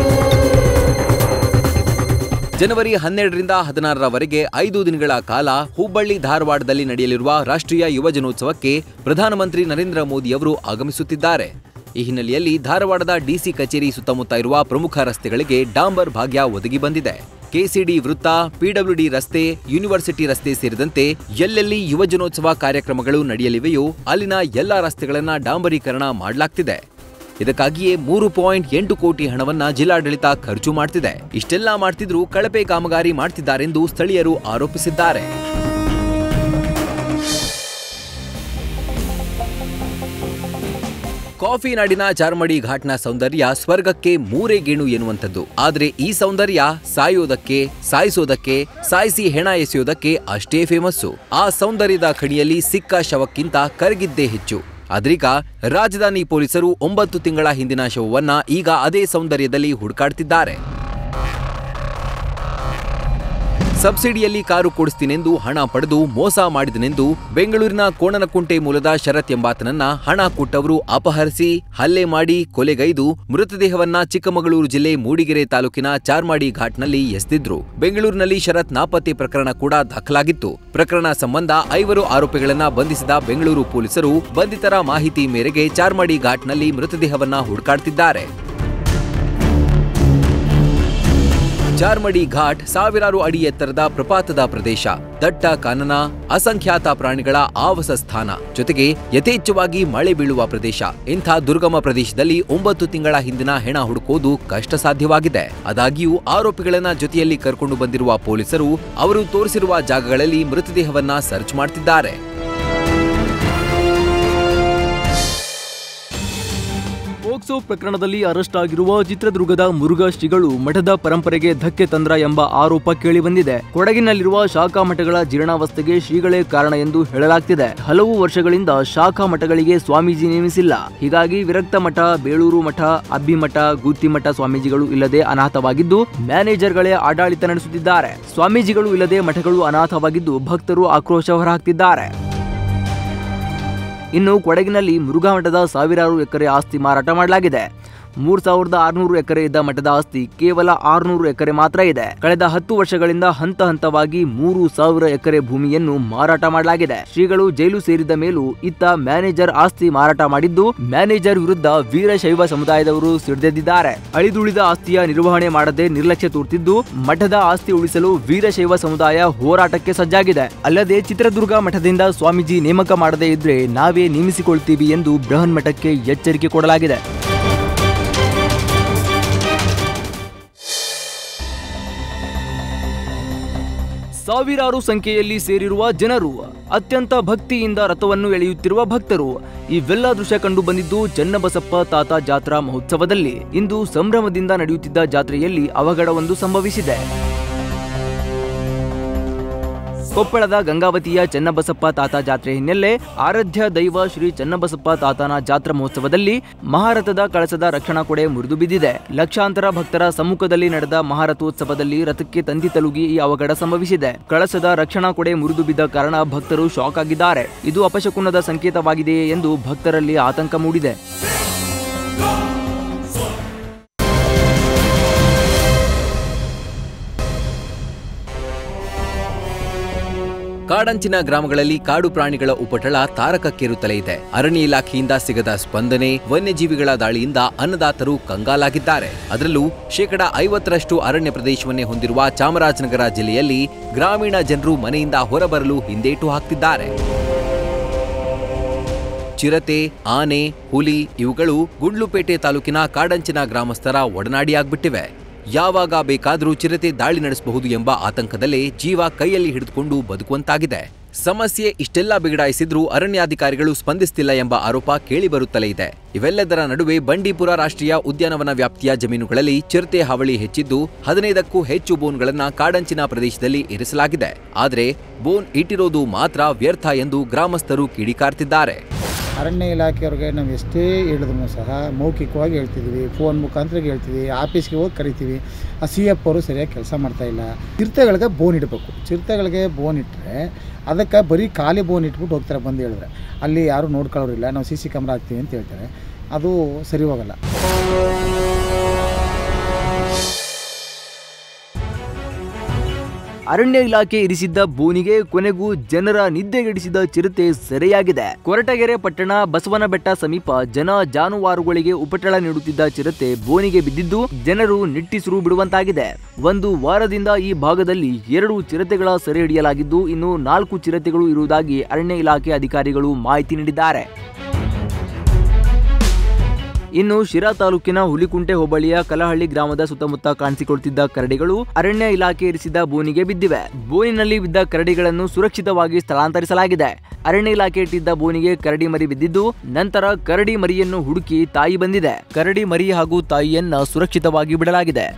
ಜನವರಿ ಹನ್ನೆರಡರಿಂದ ಹದಿನಾರರವರೆಗೆ ಐದು ದಿನಗಳ ಕಾಲ ಹುಬ್ಬಳ್ಳಿ ಧಾರವಾಡದಲ್ಲಿ ನಡೆಯಲಿರುವ ರಾಷ್ಟ್ರೀಯ ಯುವ ಜನೋತ್ಸವಕ್ಕೆ ಪ್ರಧಾನಮಂತ್ರಿ ನರೇಂದ್ರ ಮೋದಿ ಅವರು ಆಗಮಿಸುತ್ತಿದ್ದಾರೆ ಈ ಹಿನ್ನೆಲೆಯಲ್ಲಿ ಧಾರವಾಡದ ಡಿಸಿ ಕಚೇರಿ ಸುತ್ತಮುತ್ತ ಇರುವ ಪ್ರಮುಖ ರಸ್ತೆಗಳಿಗೆ ಡಾಂಬರ್ ಭಾಗ್ಯ ಒದಗಿ ಬಂದಿದೆ ಕೆಸಿಡಿ ವೃತ್ತ ಪಿಡಬ್ಲ್ಯೂಡಿ ರಸ್ತೆ ಯೂನಿವರ್ಸಿಟಿ ರಸ್ತೆ ಸೇರಿದಂತೆ ಎಲ್ಲೆಲ್ಲಿ ಯುವ ಜನೋತ್ಸವ ಕಾರ್ಯಕ್ರಮಗಳು ನಡೆಯಲಿವೆಯೋ ಅಲ್ಲಿನ ಎಲ್ಲಾ ರಸ್ತೆಗಳನ್ನ ಡಾಂಬರೀಕರಣ ಮಾಡಲಾಗ್ತಿದೆ ಇದಕ್ಕಾಗಿಯೇ ಮೂರು ಪಾಯಿಂಟ್ ಎಂಟು ಕೋಟಿ ಹಣವನ್ನ ಜಿಲ್ಲಾಡಳಿತ ಖರ್ಚು ಮಾಡ್ತಿದೆ ಇಷ್ಟೆಲ್ಲ ಮಾಡ್ತಿದ್ರೂ ಕಳಪೆ ಕಾಮಗಾರಿ ಮಾಡ್ತಿದ್ದಾರೆಂದು ಸ್ಥಳೀಯರು ಆರೋಪಿಸಿದ್ದಾರೆ ಕಾಫಿ ನಾಡಿನ ಚಾರ್ಮಡಿ ಘಾಟ್ನ ಸೌಂದರ್ಯ ಸ್ವರ್ಗಕ್ಕೆ ಮೂರೇ ಗೇಣು ಎನ್ನುವಂಥದ್ದು ಆದ್ರೆ ಈ ಸೌಂದರ್ಯ ಸಾಯೋದಕ್ಕೆ ಸಾಯಿಸೋದಕ್ಕೆ ಸಾಯಿಸಿ ಹೆಣ ಎಸೆಯೋದಕ್ಕೆ ಅಷ್ಟೇ ಫೇಮಸ್ಸು ಆ ಸೌಂದರ್ಯದ ಖಣಿಯಲ್ಲಿ ಸಿಕ್ಕ ಶವಕ್ಕಿಂತ ಕರಗಿದ್ದೇ ಹೆಚ್ಚು ಆದ್ರೀಗ ರಾಜಧಾನಿ ಪೊಲೀಸರು ಒಂಬತ್ತು ತಿಂಗಳ ಹಿಂದಿನ ಶವವನ್ನ ಈಗ ಅದೇ ಸೌಂದರ್ಯದಲ್ಲಿ ಹುಡುಕಾಡ್ತಿದ್ದಾರೆ ಸಬ್ಸಿಡಿಯಲ್ಲಿ ಕಾರು ಕೊಡಿಸ್ತೀನೆಂದು ಹಣ ಪಡೆದು ಮೋಸ ಮಾಡಿದನೆಂದು ಬೆಂಗಳೂರಿನ ಕೋಣನಕುಂಟೆ ಮೂಲದ ಶರತ್ ಎಂಬಾತನನ್ನ ಹಣ ಕೊಟ್ಟವರು ಅಪಹರಿಸಿ ಹಲ್ಲೆ ಮಾಡಿ ಕೊಲೆಗೈದು ಮೃತದೇಹವನ್ನ ಚಿಕ್ಕಮಗಳೂರು ಜಿಲ್ಲೆ ಮೂಡಿಗೆರೆ ತಾಲೂಕಿನ ಚಾರ್ಮಾಡಿ ಘಾಟ್ನಲ್ಲಿ ಎಸೆದಿದ್ರು ಬೆಂಗಳೂರಿನಲ್ಲಿ ಶರತ್ ನಾಪತ್ತೆ ಪ್ರಕರಣ ಕೂಡ ದಾಖಲಾಗಿತ್ತು ಪ್ರಕರಣ ಸಂಬಂಧ ಐವರು ಆರೋಪಿಗಳನ್ನ ಬಂಧಿಸಿದ ಬೆಂಗಳೂರು ಪೊಲೀಸರು ಬಂಧಿತರ ಮಾಹಿತಿ ಮೇರೆಗೆ ಚಾರ್ಮಾಡಿ ಘಾಟ್ನಲ್ಲಿ ಮೃತದೇಹವನ್ನ ಹುಡುಕಾಡ್ತಿದ್ದಾರೆ ಚಾರ್ಮಡಿ ಘಾಟ್ ಸಾವಿರಾರು ಅಡಿ ಎತ್ತರದ ಪ್ರಪಾತದ ಪ್ರದೇಶ ದಟ್ಟ ಕಾನನ ಅಸಂಖ್ಯಾತ ಪ್ರಾಣಿಗಳ ಆವಾಸ ಸ್ಥಾನ ಜೊತೆಗೆ ಯಥೇಚ್ಛವಾಗಿ ಮಳೆ ಬೀಳುವ ಪ್ರದೇಶ ಇಂಥ ದುರ್ಗಮ ಪ್ರದೇಶದಲ್ಲಿ ಒಂಬತ್ತು ತಿಂಗಳ ಹಿಂದಿನ ಹೆಣ ಹುಡುಕೋದು ಕಷ್ಟ ಸಾಧ್ಯವಾಗಿದೆ ಆದಾಗ್ಯೂ ಆರೋಪಿಗಳನ್ನ ಜೊತೆಯಲ್ಲಿ ಕರ್ಕೊಂಡು ಬಂದಿರುವ ಪೊಲೀಸರು ಅವರು ತೋರಿಸಿರುವ ಜಾಗಗಳಲ್ಲಿ ಮೃತದೇಹವನ್ನ ಸರ್ಚ್ ಮಾಡ್ತಿದ್ದಾರೆ ಪೋಕ್ಸೋ ಪ್ರಕರಣದಲ್ಲಿ ಅರೆಸ್ಟ್ ಆಗಿರುವ ಚಿತ್ರದುರ್ಗದ ಮುರುಘಾ ಶ್ರೀಗಳು ಮಠದ ಪರಂಪರೆಗೆ ಧಕ್ಕೆ ತಂದ್ರ ಎಂಬ ಆರೋಪ ಕೇಳಿಬಂದಿದೆ ಕೊಡಗಿನಲ್ಲಿರುವ ಶಾಖಾ ಮಠಗಳ ಜೀರ್ಣಾವಸ್ಥೆಗೆ ಶ್ರೀಗಳೇ ಕಾರಣ ಎಂದು ಹೇಳಲಾಗ್ತಿದೆ ಹಲವು ವರ್ಷಗಳಿಂದ ಶಾಖಾ ಮಠಗಳಿಗೆ ಸ್ವಾಮೀಜಿ ನೇಮಿಸಿಲ್ಲ ಹೀಗಾಗಿ ವಿರಕ್ತ ಮಠ ಬೇಳೂರು ಮಠ ಅಬ್ಬಿಮಠ ಗುತ್ತಿಮಠ ಸ್ವಾಮೀಜಿಗಳು ಇಲ್ಲದೆ ಅನಾಥವಾಗಿದ್ದು ಮ್ಯಾನೇಜರ್ಗಳೇ ಆಡಳಿತ ನಡೆಸುತ್ತಿದ್ದಾರೆ ಸ್ವಾಮೀಜಿಗಳು ಇಲ್ಲದೆ ಮಠಗಳು ಅನಾಥವಾಗಿದ್ದು ಭಕ್ತರು ಆಕ್ರೋಶ ಹೊರಹಾಕ್ತಿದ್ದಾರೆ ಇನ್ನು ಕೊಡಗಿನಲ್ಲಿ ಮುರುಘಾ ಮಠದ ಸಾವಿರಾರು ಎಕರೆ ಆಸ್ತಿ ಮಾರಾಟ ಮಾಡಲಾಗಿದೆ ಮೂರ್ ಸಾವಿರದ ಆರುನೂರು ಎಕರೆ ಇದ್ದ ಮಠದ ಆಸ್ತಿ ಕೇವಲ ಆರುನೂರು ಎಕರೆ ಮಾತ್ರ ಇದೆ ಕಳೆದ ಹತ್ತು ವರ್ಷಗಳಿಂದ ಹಂತ ಹಂತವಾಗಿ ಮೂರು ಸಾವಿರ ಎಕರೆ ಭೂಮಿಯನ್ನು ಮಾರಾಟ ಮಾಡಲಾಗಿದೆ ಶ್ರೀಗಳು ಜೈಲು ಸೇರಿದ ಮೇಲೂ ಇತ್ತ ಮ್ಯಾನೇಜರ್ ಆಸ್ತಿ ಮಾರಾಟ ಮಾಡಿದ್ದು ಮ್ಯಾನೇಜರ್ ವಿರುದ್ಧ ವೀರಶೈವ ಸಮುದಾಯದವರು ಸಿಡಿದೆದ್ದಿದ್ದಾರೆ ಅಳಿದುಳಿದ ಆಸ್ತಿಯ ನಿರ್ವಹಣೆ ಮಾಡದೆ ನಿರ್ಲಕ್ಷ್ಯ ತೋರ್ತಿದ್ದು ಮಠದ ಆಸ್ತಿ ಉಳಿಸಲು ವೀರಶೈವ ಸಮುದಾಯ ಹೋರಾಟಕ್ಕೆ ಸಜ್ಜಾಗಿದೆ ಅಲ್ಲದೆ ಚಿತ್ರದುರ್ಗ ಮಠದಿಂದ ಸ್ವಾಮೀಜಿ ನೇಮಕ ಮಾಡದೇ ಇದ್ರೆ ನಾವೇ ನೇಮಿಸಿಕೊಳ್ತೀವಿ ಎಂದು ಬೃಹನ್ ಮಠಕ್ಕೆ ಎಚ್ಚರಿಕೆ ಕೊಡಲಾಗಿದೆ ಸಾವಿರಾರು ಸಂಖ್ಯೆಯಲ್ಲಿ ಸೇರಿರುವ ಜನರು ಅತ್ಯಂತ ಭಕ್ತಿಯಿಂದ ರಥವನ್ನು ಎಳೆಯುತ್ತಿರುವ ಭಕ್ತರು ಇವೆಲ್ಲ ದೃಶ್ಯ ಕಂಡು ಬಂದಿದ್ದು ಚನ್ನಬಸಪ್ಪ ತಾತ ಜಾತ್ರಾ ಮಹೋತ್ಸವದಲ್ಲಿ ಇಂದು ಸಂಭ್ರಮದಿಂದ ನಡೆಯುತ್ತಿದ್ದ ಜಾತ್ರೆಯಲ್ಲಿ ಅವಘಡವೊಂದು ಸಂಭವಿಸಿದೆ ಕೊಪ್ಪಳದ ಗಂಗಾವತಿಯ ಚನ್ನಬಸಪ್ಪ ತಾತ ಜಾತ್ರೆ ಹಿನ್ನೆಲೆ ಆರಾಧ್ಯ ದೈವ ಶ್ರೀ ಚನ್ನಬಸಪ್ಪ ತಾತನ ಜಾತ್ರಾ ಮಹೋತ್ಸವದಲ್ಲಿ ಮಹಾರಥದ ಕಳಸದ ರಕ್ಷಣಾ ಕೊಡೆ ಮುರಿದು ಬಿದ್ದಿದೆ ಲಕ್ಷಾಂತರ ಭಕ್ತರ ಸಮ್ಮುಖದಲ್ಲಿ ನಡೆದ ಮಹಾರಥೋತ್ಸವದಲ್ಲಿ ರಥಕ್ಕೆ ತಂತಿ ತಲುಗಿ ಈ ಅವಘಡ ಸಂಭವಿಸಿದೆ ಕಳಸದ ರಕ್ಷಣಾ ಕೊಡೆ ಮುರಿದು ಬಿದ್ದ ಕಾರಣ ಭಕ್ತರು ಶಾಕ್ ಆಗಿದ್ದಾರೆ ಇದು ಅಪಶಕುನದ ಸಂಕೇತವಾಗಿದೆಯೇ ಎಂದು ಭಕ್ತರಲ್ಲಿ ಆತಂಕ ಮೂಡಿದೆ ಕಾಡಂಚಿನ ಗ್ರಾಮಗಳಲ್ಲಿ ಕಾಡು ಪ್ರಾಣಿಗಳ ಉಪಟಳ ತಾರಕಕ್ಕೇರುತ್ತಲೇ ಇದೆ ಅರಣ್ಯ ಇಲಾಖೆಯಿಂದ ಸಿಗದ ಸ್ಪಂದನೆ ವನ್ಯಜೀವಿಗಳ ದಾಳಿಯಿಂದ ಅನ್ನದಾತರು ಕಂಗಾಲಾಗಿದ್ದಾರೆ ಅದರಲ್ಲೂ ಶೇಕಡ ಐವತ್ತರಷ್ಟು ಅರಣ್ಯ ಪ್ರದೇಶವನ್ನೇ ಹೊಂದಿರುವ ಚಾಮರಾಜನಗರ ಜಿಲ್ಲೆಯಲ್ಲಿ ಗ್ರಾಮೀಣ ಜನರು ಮನೆಯಿಂದ ಹೊರಬರಲು ಹಿಂದೇಟು ಹಾಕ್ತಿದ್ದಾರೆ ಚಿರತೆ ಆನೆ ಹುಲಿ ಇವುಗಳು ಗುಂಡ್ಲುಪೇಟೆ ತಾಲೂಕಿನ ಕಾಡಂಚಿನ ಗ್ರಾಮಸ್ಥರ ಒಡನಾಡಿಯಾಗ್ಬಿಟ್ಟಿವೆ ಯಾವಾಗ ಬೇಕಾದರೂ ಚಿರತೆ ದಾಳಿ ನಡೆಸಬಹುದು ಎಂಬ ಆತಂಕದಲ್ಲೇ ಜೀವ ಕೈಯಲ್ಲಿ ಹಿಡಿದುಕೊಂಡು ಬದುಕುವಂತಾಗಿದೆ ಸಮಸ್ಯೆ ಇಷ್ಟೆಲ್ಲ ಬಿಗಡಾಯಿಸಿದ್ರೂ ಅರಣ್ಯಾಧಿಕಾರಿಗಳು ಸ್ಪಂದಿಸ್ತಿಲ್ಲ ಎಂಬ ಆರೋಪ ಕೇಳಿಬರುತ್ತಲೇ ಇದೆ ಇವೆಲ್ಲದರ ನಡುವೆ ಬಂಡೀಪುರ ರಾಷ್ಟ್ರೀಯ ಉದ್ಯಾನವನ ವ್ಯಾಪ್ತಿಯ ಜಮೀನುಗಳಲ್ಲಿ ಚಿರತೆ ಹಾವಳಿ ಹೆಚ್ಚಿದ್ದು ಹದಿನೈದಕ್ಕೂ ಹೆಚ್ಚು ಬೋನ್ಗಳನ್ನ ಕಾಡಂಚಿನ ಪ್ರದೇಶದಲ್ಲಿ ಇರಿಸಲಾಗಿದೆ ಆದರೆ ಬೋನ್ ಇಟ್ಟಿರೋದು ಮಾತ್ರ ವ್ಯರ್ಥ ಎಂದು ಗ್ರಾಮಸ್ಥರು ಕಿಡಿಕಾರ್ತಿದ್ದಾರೆ ಅರಣ್ಯ ಇಲಾಖೆಯವ್ರಿಗೆ ನಾವು ಎಷ್ಟೇ ಹೇಳಿದ್ರು ಸಹ ಮೌಖಿಕವಾಗಿ ಹೇಳ್ತಿದ್ದೀವಿ ಫೋನ್ ಮುಖಾಂತರ ಹೇಳ್ತೀವಿ ಆಫೀಸ್ಗೆ ಹೋಗಿ ಕರಿತೀವಿ ಆ ಸಿ ಎಫ್ ಅವರು ಸರಿಯಾಗಿ ಕೆಲಸ ಮಾಡ್ತಾಯಿಲ್ಲ ಚಿರತೆಗಳಿಗೆ ಬೋನ್ ಇಡಬೇಕು ಚಿರತೆಗಳಿಗೆ ಬೋನ್ ಇಟ್ಟರೆ ಅದಕ್ಕೆ ಬರೀ ಖಾಲಿ ಬೋನ್ ಇಟ್ಬಿಟ್ಟು ಹೋಗ್ತಾರೆ ಬಂದು ಹೇಳಿದ್ರೆ ಅಲ್ಲಿ ಯಾರು ನೋಡ್ಕೊಳ್ಳೋರಿಲ್ಲ ನಾವು ಸಿ ಸಿ ಕ್ಯಾಮ್ರಾ ಹಾಕ್ತೀವಿ ಅಂತ ಹೇಳ್ತಾರೆ ಅದು ಸರಿ ಹೋಗಲ್ಲ ಅರಣ್ಯ ಇಲಾಖೆ ಇರಿಸಿದ್ದ ಬೋನಿಗೆ ಕೊನೆಗೂ ಜನರ ನಿದ್ದೆಗೆಡಿಸಿದ ಚಿರತೆ ಸೆರೆಯಾಗಿದೆ ಕೊರಟಗೆರೆ ಪಟ್ಟಣ ಬಸವನಬೆಟ್ಟ ಸಮೀಪ ಜನ ಜಾನುವಾರುಗಳಿಗೆ ಉಪಟಳ ನೀಡುತ್ತಿದ್ದ ಚಿರತೆ ಬೋನಿಗೆ ಬಿದ್ದಿದ್ದು ಜನರು ನಿಟ್ಟಿಸಿರು ಬಿಡುವಂತಾಗಿದೆ ಒಂದು ವಾರದಿಂದ ಈ ಭಾಗದಲ್ಲಿ ಎರಡು ಚಿರತೆಗಳ ಸೆರೆ ಹಿಡಿಯಲಾಗಿದ್ದು ಇನ್ನು ನಾಲ್ಕು ಚಿರತೆಗಳು ಇರುವುದಾಗಿ ಅರಣ್ಯ ಇಲಾಖೆ ಅಧಿಕಾರಿಗಳು ಮಾಹಿತಿ ನೀಡಿದ್ದಾರೆ ಇನ್ನು ಶಿರಾ ತಾಲೂಕಿನ ಹುಲಿಕುಂಟೆ ಹೋಬಳಿಯ ಕಲಹಳ್ಳಿ ಗ್ರಾಮದ ಸುತ್ತಮುತ್ತ ಕಾಣಿಸಿಕೊಳ್ತಿದ್ದ ಕರಡಿಗಳು ಅರಣ್ಯ ಇಲಾಖೆ ಇರಿಸಿದ ಬೋನಿಗೆ ಬಿದ್ದಿವೆ ಬೋನಿನಲ್ಲಿ ಬಿದ್ದ ಕರಡಿಗಳನ್ನು ಸುರಕ್ಷಿತವಾಗಿ ಸ್ಥಳಾಂತರಿಸಲಾಗಿದೆ ಅರಣ್ಯ ಇಲಾಖೆ ಇಟ್ಟಿದ್ದ ಬೋನಿಗೆ ಕರಡಿ ಮರಿ ಬಿದ್ದಿದ್ದು ನಂತರ ಕರಡಿ ಮರಿಯನ್ನು ಹುಡುಕಿ ತಾಯಿ ಬಂದಿದೆ ಕರಡಿ ಮರಿ ಹಾಗೂ ತಾಯಿಯನ್ನ ಸುರಕ್ಷಿತವಾಗಿ ಬಿಡಲಾಗಿದೆ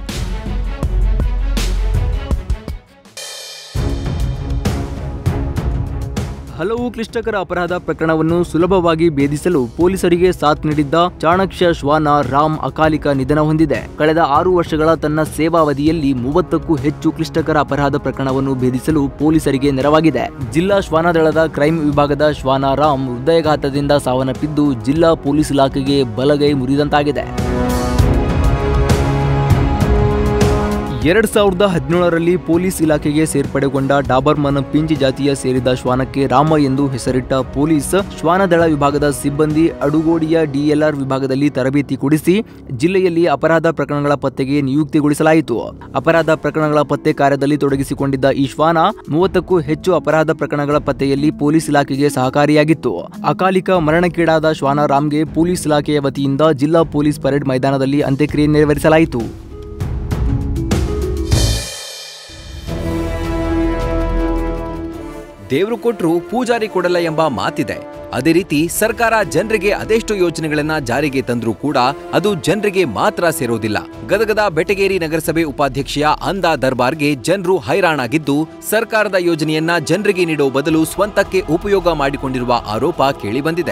ಹಲವು ಕ್ಲಿಷ್ಟಕರ ಅಪರಾಧ ಪ್ರಕರಣವನ್ನು ಸುಲಭವಾಗಿ ಭೇದಿಸಲು ಪೊಲೀಸರಿಗೆ ಸಾಥ್ ನೀಡಿದ್ದ ಚಾಣಕ್ಯ ಶ್ವಾನ ರಾಮ್ ಅಕಾಲಿಕ ನಿಧನ ಹೊಂದಿದೆ ಕಳೆದ ಆರು ವರ್ಷಗಳ ತನ್ನ ಸೇವಾವಧಿಯಲ್ಲಿ ಮೂವತ್ತಕ್ಕೂ ಹೆಚ್ಚು ಕ್ಲಿಷ್ಟಕರ ಅಪರಾಧ ಪ್ರಕರಣವನ್ನು ಭೇದಿಸಲು ಪೊಲೀಸರಿಗೆ ನೆರವಾಗಿದೆ ಜಿಲ್ಲಾ ಶ್ವಾನ ದಳದ ಕ್ರೈಮ್ ವಿಭಾಗದ ಶ್ವಾನ ರಾಮ್ ಹೃದಯಘಾತದಿಂದ ಸಾವನ್ನಪ್ಪಿದ್ದು ಜಿಲ್ಲಾ ಪೊಲೀಸ್ ಇಲಾಖೆಗೆ ಬಲಗೈ ಮುರಿದಂತಾಗಿದೆ ಎರಡ್ ಸಾವಿರದ ಹದಿನೇಳರಲ್ಲಿ ಪೊಲೀಸ್ ಇಲಾಖೆಗೆ ಸೇರ್ಪಡೆಗೊಂಡ ಡಾಬರ್ಮನ್ ಪಿಂಜ್ ಜಾತಿಯ ಸೇರಿದ ಶ್ವಾನಕ್ಕೆ ರಾಮ ಎಂದು ಹೆಸರಿಟ್ಟ ಪೊಲೀಸ್ ಶ್ವಾನದಳ ವಿಭಾಗದ ಸಿಬ್ಬಂದಿ ಅಡುಗೋಡಿಯ ಡಿಎಲ್ಆರ್ ವಿಭಾಗದಲ್ಲಿ ತರಬೇತಿ ಕೊಡಿಸಿ ಜಿಲ್ಲೆಯಲ್ಲಿ ಅಪರಾಧ ಪ್ರಕರಣಗಳ ಪತ್ತೆಗೆ ನಿಯುಕ್ತಿಗೊಳಿಸಲಾಯಿತು ಅಪರಾಧ ಪ್ರಕರಣಗಳ ಪತ್ತೆ ಕಾರ್ಯದಲ್ಲಿ ತೊಡಗಿಸಿಕೊಂಡಿದ್ದ ಈ ಶ್ವಾನ ಮೂವತ್ತಕ್ಕೂ ಹೆಚ್ಚು ಅಪರಾಧ ಪ್ರಕರಣಗಳ ಪತ್ತೆಯಲ್ಲಿ ಪೊಲೀಸ್ ಇಲಾಖೆಗೆ ಸಹಕಾರಿಯಾಗಿತ್ತು ಅಕಾಲಿಕ ಮರಣಕ್ಕೀಡಾದ ಶ್ವಾನ ರಾಮ್ಗೆ ಪೊಲೀಸ್ ಇಲಾಖೆಯ ವತಿಯಿಂದ ಜಿಲ್ಲಾ ಪೊಲೀಸ್ ಪರೇಡ್ ಮೈದಾನದಲ್ಲಿ ಅಂತ್ಯಕ್ರಿಯೆ ನೆರವೇರಿಸಲಾಯಿತು ದೇವ್ರು ಕೊಟ್ರು ಪೂಜಾರಿ ಕೊಡಲ್ಲ ಎಂಬ ಮಾತಿದೆ ಅದೇ ರೀತಿ ಸರ್ಕಾರ ಜನರಿಗೆ ಅದೆಷ್ಟು ಯೋಜನೆಗಳನ್ನ ಜಾರಿಗೆ ತಂದ್ರೂ ಕೂಡ ಅದು ಜನರಿಗೆ ಮಾತ್ರ ಸೇರೋದಿಲ್ಲ ಗದಗದ ಬೆಟಗೇರಿ ನಗರಸಭೆ ಉಪಾಧ್ಯಕ್ಷೆಯ ಅಂದಾ ದರ್ಬಾರ್ಗೆ ಜನರು ಹೈರಾಣಾಗಿದ್ದು ಸರ್ಕಾರದ ಯೋಜನೆಯನ್ನ ಜನರಿಗೆ ನೀಡೋ ಬದಲು ಸ್ವಂತಕ್ಕೆ ಉಪಯೋಗ ಮಾಡಿಕೊಂಡಿರುವ ಆರೋಪ ಕೇಳಿಬಂದಿದೆ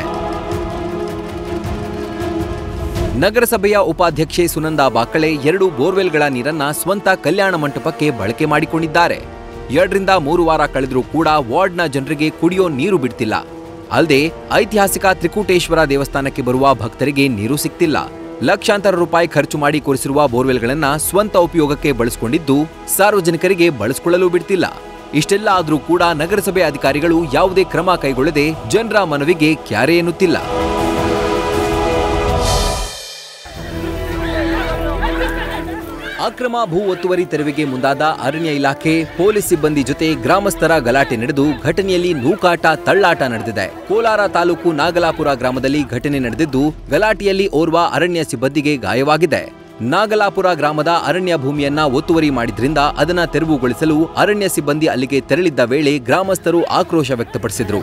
ನಗರಸಭೆಯ ಉಪಾಧ್ಯಕ್ಷೆ ಸುನಂದಾ ಬಾಕಳೆ ಎರಡು ಬೋರ್ವೆಲ್ಗಳ ನೀರನ್ನ ಸ್ವಂತ ಕಲ್ಯಾಣ ಮಂಟಪಕ್ಕೆ ಬಳಕೆ ಮಾಡಿಕೊಂಡಿದ್ದಾರೆ ಎರಡರಿಂದ ಮೂರು ವಾರ ಕಳೆದರೂ ಕೂಡ ವಾರ್ಡ್ನ ಜನರಿಗೆ ಕುಡಿಯೋ ನೀರು ಬಿಡ್ತಿಲ್ಲ ಅಲ್ಲದೆ ಐತಿಹಾಸಿಕ ತ್ರಿಕೂಟೇಶ್ವರ ದೇವಸ್ಥಾನಕ್ಕೆ ಬರುವ ಭಕ್ತರಿಗೆ ನೀರು ಸಿಗ್ತಿಲ್ಲ ಲಕ್ಷಾಂತರ ರೂಪಾಯಿ ಖರ್ಚು ಮಾಡಿ ಕೊರೆಸಿರುವ ಬೋರ್ವೆಲ್ಗಳನ್ನ ಸ್ವಂತ ಉಪಯೋಗಕ್ಕೆ ಬಳಸಿಕೊಂಡಿದ್ದು ಸಾರ್ವಜನಿಕರಿಗೆ ಬಳಸಿಕೊಳ್ಳಲು ಬಿಡ್ತಿಲ್ಲ ಇಷ್ಟೆಲ್ಲ ಆದರೂ ಕೂಡ ನಗರಸಭೆ ಅಧಿಕಾರಿಗಳು ಯಾವುದೇ ಕ್ರಮ ಕೈಗೊಳ್ಳದೆ ಜನರ ಮನವಿಗೆ ಕ್ಯಾರೆ ಎನ್ನುತ್ತಿಲ್ಲ ಅಕ್ರಮ ಭೂ ಒತ್ತುವರಿ ತೆರವಿಗೆ ಮುಂದಾದ ಅರಣ್ಯ ಇಲಾಖೆ ಪೊಲೀಸ್ ಸಿಬ್ಬಂದಿ ಜೊತೆ ಗ್ರಾಮಸ್ಥರ ಗಲಾಟೆ ನಡೆದು ಘಟನೆಯಲ್ಲಿ ನೂಕಾಟ ತಳ್ಳಾಟ ನಡೆದಿದೆ ಕೋಲಾರ ತಾಲೂಕು ನಾಗಲಾಪುರ ಗ್ರಾಮದಲ್ಲಿ ಘಟನೆ ನಡೆದಿದ್ದು ಗಲಾಟೆಯಲ್ಲಿ ಓರ್ವ ಅರಣ್ಯ ಸಿಬ್ಬಂದಿಗೆ ಗಾಯವಾಗಿದೆ ನಾಗಲಾಪುರ ಗ್ರಾಮದ ಅರಣ್ಯ ಭೂಮಿಯನ್ನ ಒತ್ತುವರಿ ಮಾಡಿದ್ರಿಂದ ಅದನ್ನ ತೆರವುಗೊಳಿಸಲು ಅರಣ್ಯ ಸಿಬ್ಬಂದಿ ಅಲ್ಲಿಗೆ ತೆರಳಿದ್ದ ವೇಳೆ ಗ್ರಾಮಸ್ಥರು ಆಕ್ರೋಶ ವ್ಯಕ್ತಪಡಿಸಿದ್ರು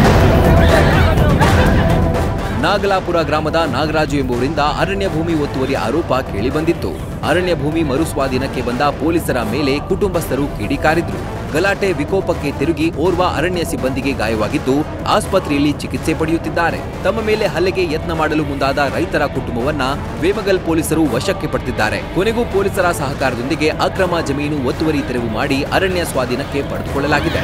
ನಾಗಲಾಪುರ ಗ್ರಾಮದ ನಾಗರಾಜು ಎಂಬುವರಿಂದ ಅರಣ್ಯ ಭೂಮಿ ಒತ್ತುವರಿ ಆರೋಪ ಕೇಳಿಬಂದಿತ್ತು ಅರಣ್ಯ ಭೂಮಿ ಮರುಸ್ವಾಧೀನಕ್ಕೆ ಬಂದ ಪೊಲೀಸರ ಮೇಲೆ ಕುಟುಂಬಸ್ಥರು ಕಿಡಿಕಾರಿದ್ರು ಗಲಾಟೆ ವಿಕೋಪಕ್ಕೆ ತಿರುಗಿ ಓರ್ವ ಅರಣ್ಯ ಸಿಬ್ಬಂದಿಗೆ ಗಾಯವಾಗಿದ್ದು ಆಸ್ಪತ್ರೆಯಲ್ಲಿ ಚಿಕಿತ್ಸೆ ಪಡೆಯುತ್ತಿದ್ದಾರೆ ತಮ್ಮ ಮೇಲೆ ಹಲ್ಲೆಗೆ ಯತ್ನ ಮಾಡಲು ಮುಂದಾದ ರೈತರ ಕುಟುಂಬವನ್ನ ವೇಮಗಲ್ ಪೊಲೀಸರು ವಶಕ್ಕೆ ಪಡೆದಿದ್ದಾರೆ ಕೊನೆಗೂ ಪೊಲೀಸರ ಸಹಕಾರದೊಂದಿಗೆ ಅಕ್ರಮ ಜಮೀನು ಒತ್ತುವರಿ ತೆರವು ಮಾಡಿ ಅರಣ್ಯ ಸ್ವಾಧೀನಕ್ಕೆ ಪಡೆದುಕೊಳ್ಳಲಾಗಿದೆ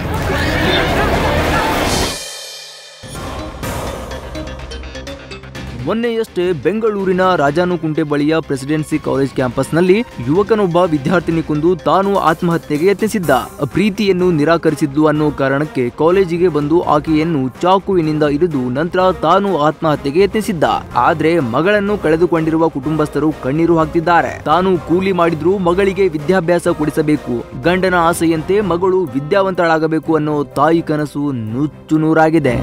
ಮೊನ್ನೆಯಷ್ಟೇ ಬೆಂಗಳೂರಿನ ರಾಜಾನುಕುಂಟೆ ಬಳಿಯ ಪ್ರೆಸಿಡೆನ್ಸಿ ಕಾಲೇಜ್ ಕ್ಯಾಂಪಸ್ನಲ್ಲಿ ಯುವಕನೊಬ್ಬ ವಿದ್ಯಾರ್ಥಿನಿ ಕೊಂದು ತಾನು ಆತ್ಮಹತ್ಯೆಗೆ ಯತ್ನಿಸಿದ್ದ ಪ್ರೀತಿಯನ್ನು ನಿರಾಕರಿಸಿದ್ಲು ಅನ್ನೋ ಕಾರಣಕ್ಕೆ ಕಾಲೇಜಿಗೆ ಬಂದು ಆಕೆಯನ್ನು ಚಾಕುವಿನಿಂದ ಇರಿದು ನಂತರ ತಾನು ಆತ್ಮಹತ್ಯೆಗೆ ಯತ್ನಿಸಿದ್ದ ಆದ್ರೆ ಮಗಳನ್ನು ಕಳೆದುಕೊಂಡಿರುವ ಕುಟುಂಬಸ್ಥರು ಕಣ್ಣೀರು ಹಾಕ್ತಿದ್ದಾರೆ ತಾನು ಕೂಲಿ ಮಾಡಿದ್ರೂ ಮಗಳಿಗೆ ವಿದ್ಯಾಭ್ಯಾಸ ಕೊಡಿಸಬೇಕು ಗಂಡನ ಆಸೆಯಂತೆ ಮಗಳು ವಿದ್ಯಾವಂತಳಾಗಬೇಕು ಅನ್ನೋ ತಾಯಿ ಕನಸು ನುಚ್ಚು ನೂರಾಗಿದೆ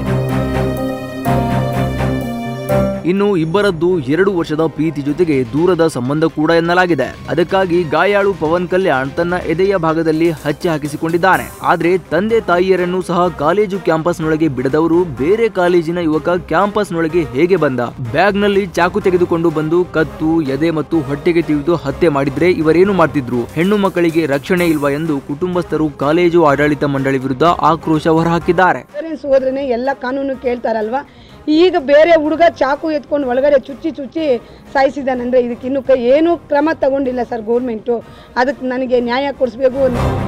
ಇನ್ನು ಇಬ್ಬರದ್ದು ಎರಡು ವರ್ಷದ ಪ್ರೀತಿ ಜೊತೆಗೆ ದೂರದ ಸಂಬಂಧ ಕೂಡ ಎನ್ನಲಾಗಿದೆ ಅದಕ್ಕಾಗಿ ಗಾಯಾಳು ಪವನ್ ಕಲ್ಯಾಣ್ ತನ್ನ ಎದೆಯ ಭಾಗದಲ್ಲಿ ಹಚ್ಚೆ ಹಾಕಿಸಿಕೊಂಡಿದ್ದಾನೆ ಆದ್ರೆ ತಂದೆ ತಾಯಿಯರನ್ನು ಸಹ ಕಾಲೇಜು ಕ್ಯಾಂಪಸ್ನೊಳಗೆ ಬಿಡದವರು ಬೇರೆ ಕಾಲೇಜಿನ ಯುವಕ ಕ್ಯಾಂಪಸ್ನೊಳಗೆ ಹೇಗೆ ಬಂದ ಬ್ಯಾಗ್ನಲ್ಲಿ ಚಾಕು ತೆಗೆದುಕೊಂಡು ಬಂದು ಕತ್ತು ಎದೆ ಮತ್ತು ಹೊಟ್ಟೆಗೆ ತಿಳಿದು ಹತ್ಯೆ ಮಾಡಿದ್ರೆ ಇವರೇನು ಮಾಡ್ತಿದ್ರು ಹೆಣ್ಣು ಮಕ್ಕಳಿಗೆ ರಕ್ಷಣೆ ಇಲ್ವಾ ಎಂದು ಕುಟುಂಬಸ್ಥರು ಕಾಲೇಜು ಆಡಳಿತ ಮಂಡಳಿ ವಿರುದ್ಧ ಆಕ್ರೋಶ ಹೊರಹಾಕಿದ್ದಾರೆ ಪೇರೆಂಟ್ಸ್ ಹೋದ್ರೇ ಎಲ್ಲ ಕಾನೂನು ಕೇಳ್ತಾರಲ್ವಾ ಈಗ ಬೇರೆ ಹುಡುಗ ಚಾಕು ಎತ್ಕೊಂಡು ಒಳಗಡೆ ಚುಚ್ಚಿ ಚುಚ್ಚಿ ಸಾಯಿಸಿದಾನಂದ್ರೆ ಇದಕ್ಕೆ ಇನ್ನೂ ಕ ಏನೂ ಕ್ರಮ ತಗೊಂಡಿಲ್ಲ ಸರ್ ಗೌರ್ಮೆಂಟು ಅದಕ್ಕೆ ನನಗೆ ನ್ಯಾಯ ಕೊಡಿಸ್ಬೇಕು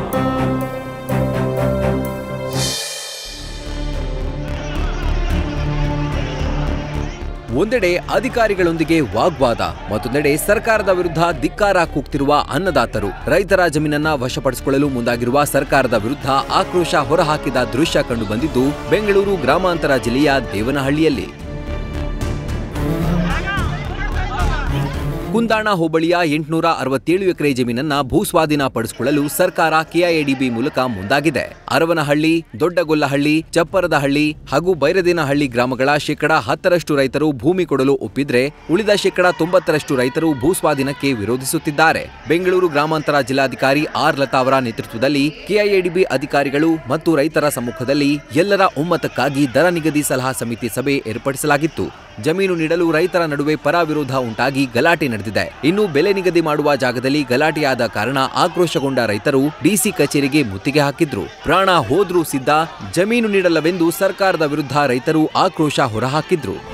ಒಂದೆಡೆ ಅಧಿಕಾರಿಗಳೊಂದಿಗೆ ವಾಗ್ವಾದ ಮತ್ತೊಂದೆಡೆ ಸರ್ಕಾರದ ವಿರುದ್ಧ ಧಿಕ್ಕಾರ ಕೂಗ್ತಿರುವ ಅನ್ನದಾತರು ರೈತರ ಜಮೀನನ್ನ ವಶಪಡಿಸಿಕೊಳ್ಳಲು ಮುಂದಾಗಿರುವ ಸರ್ಕಾರದ ವಿರುದ್ಧ ಆಕ್ರೋಶ ಹೊರಹಾಕಿದ ದೃಶ್ಯ ಕಂಡುಬಂದಿದ್ದು ಬೆಂಗಳೂರು ಗ್ರಾಮಾಂತರ ಜಿಲ್ಲೆಯ ದೇವನಹಳ್ಳಿಯಲ್ಲಿ ಕುಂದಾಣ ಹೋಬಳಿಯ ಎಂಟುನೂರ ಅರವತ್ತೇಳು ಎಕರೆ ಜಮೀನನ್ನ ಭೂಸ್ವಾಧೀನ ಪಡಿಸಿಕೊಳ್ಳಲು ಸರ್ಕಾರ ಕೆಐಎಡಿಬಿ ಮೂಲಕ ಮುಂದಾಗಿದೆ ಅರವನಹಳ್ಳಿ ದೊಡ್ಡಗೊಲ್ಲಹಳ್ಳಿ ಚಪ್ಪರದಹಳ್ಳಿ ಹಾಗೂ ಬೈರದೇನಹಳ್ಳಿ ಗ್ರಾಮಗಳ ಶೇಕಡಾ ಹತ್ತರಷ್ಟು ರೈತರು ಭೂಮಿ ಕೊಡಲು ಒಪ್ಪಿದ್ರೆ ಉಳಿದ ಶೇಕಡಾ ತೊಂಬತ್ತರಷ್ಟು ರೈತರು ಭೂಸ್ವಾಧೀನಕ್ಕೆ ವಿರೋಧಿಸುತ್ತಿದ್ದಾರೆ ಬೆಂಗಳೂರು ಗ್ರಾಮಾಂತರ ಜಿಲ್ಲಾಧಿಕಾರಿ ಆರ್ ಲತಾ ಅವರ ನೇತೃತ್ವದಲ್ಲಿ ಕೆಐಎಡಿಬಿ ಅಧಿಕಾರಿಗಳು ಮತ್ತು ರೈತರ ಸಮ್ಮುಖದಲ್ಲಿ ಎಲ್ಲರ ಒಮ್ಮತಕ್ಕಾಗಿ ದರ ನಿಗದಿ ಸಲಹಾ ಸಮಿತಿ ಸಭೆ ಏರ್ಪಡಿಸಲಾಗಿತ್ತು ಜಮೀನು ನೀಡಲು ರೈತರ ನಡುವೆ ಪರ ವಿರೋಧ ಉಂಟಾಗಿ ಗಲಾಟೆ ನಡೆದಿದೆ ಇನ್ನು ಬೆಲೆ ನಿಗದಿ ಮಾಡುವ ಜಾಗದಲ್ಲಿ ಗಲಾಟೆಯಾದ ಕಾರಣ ಆಕ್ರೋಶಗೊಂಡ ರೈತರು ಡಿಸಿ ಕಚೇರಿಗೆ ಮುತ್ತಿಗೆ ಹಾಕಿದ್ರು ಪ್ರಾಣ ಹೋದ್ರೂ ಸಿದ್ಧ ಜಮೀನು ನೀಡಲ್ಲವೆಂದು ಸರ್ಕಾರದ ವಿರುದ್ಧ ರೈತರು ಆಕ್ರೋಶ ಹೊರಹಾಕಿದ್ರು